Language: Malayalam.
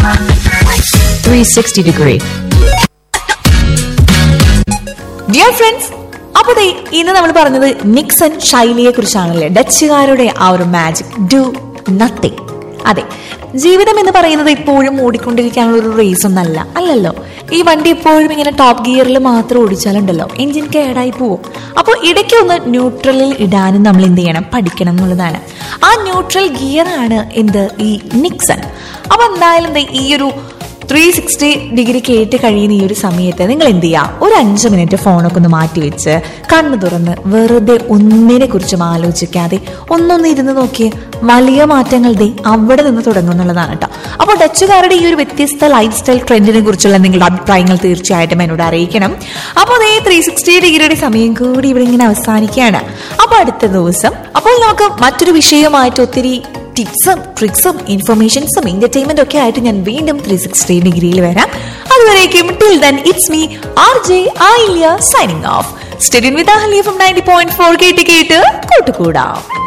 360 degree. ഡിയർ ഫ്രണ്ട്സ് അപ്പൊ ദേ ഇന്ന് നമ്മൾ പറഞ്ഞത് നിക്സൺ ശൈലിയെ കുറിച്ചാണല്ലേ ഡച്ചുകാരുടെ ആ ഒരു മാജിക് ഡു നത്തിങ് അതെ ജീവിതം എന്ന് പറയുന്നത് എപ്പോഴും ഓടിക്കൊണ്ടിരിക്കാനുള്ള ഒരു റേസ് ഒന്നല്ല അല്ലല്ലോ ഈ വണ്ടി എപ്പോഴും ഇങ്ങനെ ടോപ്പ് ഗിയറിൽ മാത്രം ഓടിച്ചാലുണ്ടല്ലോ എഞ്ചിൻ കേടായി പോവും അപ്പോൾ ഇടയ്ക്ക് ഒന്ന് ന്യൂട്രലിൽ ഇടാനും നമ്മൾ എന്ത് ചെയ്യണം പഠിക്കണം എന്നുള്ളതാണ് ആ ന്യൂട്രൽ ഗിയർ ആണ് എന്ത് ഈ നിക്സൺ അപ്പൊ എന്തായാലും ദേ ഈ ഒരു ത്രീ സിക്സ്റ്റി ഡിഗ്രി കേട്ട് കഴിയുന്ന ഈ ഒരു സമയത്ത് നിങ്ങൾ എന്ത് ചെയ്യുക ഒരു അഞ്ച് മിനിറ്റ് ഫോണൊക്കെ ഒന്ന് മാറ്റി വെച്ച് കണ്ണു തുറന്ന് വെറുതെ ഒന്നിനെ കുറിച്ചും ആലോചിക്കാതെ ഒന്നൊന്ന് ഇരുന്ന് നോക്കിയേ വലിയ മാറ്റങ്ങൾ ദേ അവിടെ നിന്ന് തുടങ്ങും എന്നുള്ളതാണ് കേട്ടോ അപ്പോൾ ഡച്ചുകാരുടെ ഈ ഒരു വ്യത്യസ്ത ലൈഫ് സ്റ്റൈൽ ട്രെൻഡിനെ കുറിച്ചുള്ള നിങ്ങളുടെ അഭിപ്രായങ്ങൾ തീർച്ചയായിട്ടും എന്നോട് അറിയിക്കണം അപ്പോൾ അതേ ത്രീ സിക്സ്റ്റി ഡിഗ്രിയുടെ സമയം കൂടി ഇവിടെ ഇങ്ങനെ അവസാനിക്കുകയാണ് അപ്പോൾ അടുത്ത ദിവസം അപ്പോൾ നമുക്ക് മറ്റൊരു വിഷയമായിട്ട് ഒത്തിരി ടിപ്സും ട്രിക്സും ഇൻഫർമേഷൻസും എന്റർടൈൻമെന്റ് ഒക്കെ ആയിട്ട് ഞാൻ വീണ്ടും ത്രീ സിക്സ്റ്റി ഡിഗ്രിയിൽ വരാം അതുവരേക്കും till then it's me R J Ayilya signing off സ്റ്റഡിൻ with Ahalia from ninety point four കേട്ട് കേട്ട് കൂട്ടുകൂടാം